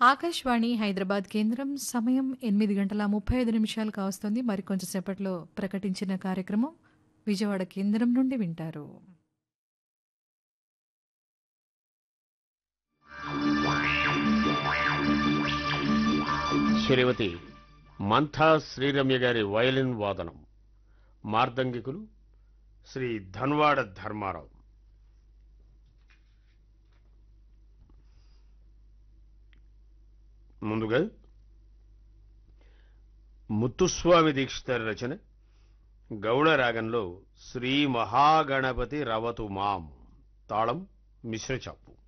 ఆకాశవాణి హైదరాబాద్ కేంద్రం సమయం ఎనిమిది గంటల ముప్పై ఐదు నిమిషాలు కావస్తుంది మరికొంచెం సేపట్లో ప్రకటించిన కార్యక్రమం విజయవాడ కేంద్రం నుండి వింటారు శ్రీమతి మంథా శ్రీరమ్య గారి వయలిన్ వాదనం మార్దంగికులు శ్రీ ధన్వాడ ధర్మారావు ముందుగా ముత్తుస్వామి దీక్షితర్ రచన గౌడ రాగంలో శ్రీ మహాగణపతి రవతు మాం తాళం మిశ్ర చాపు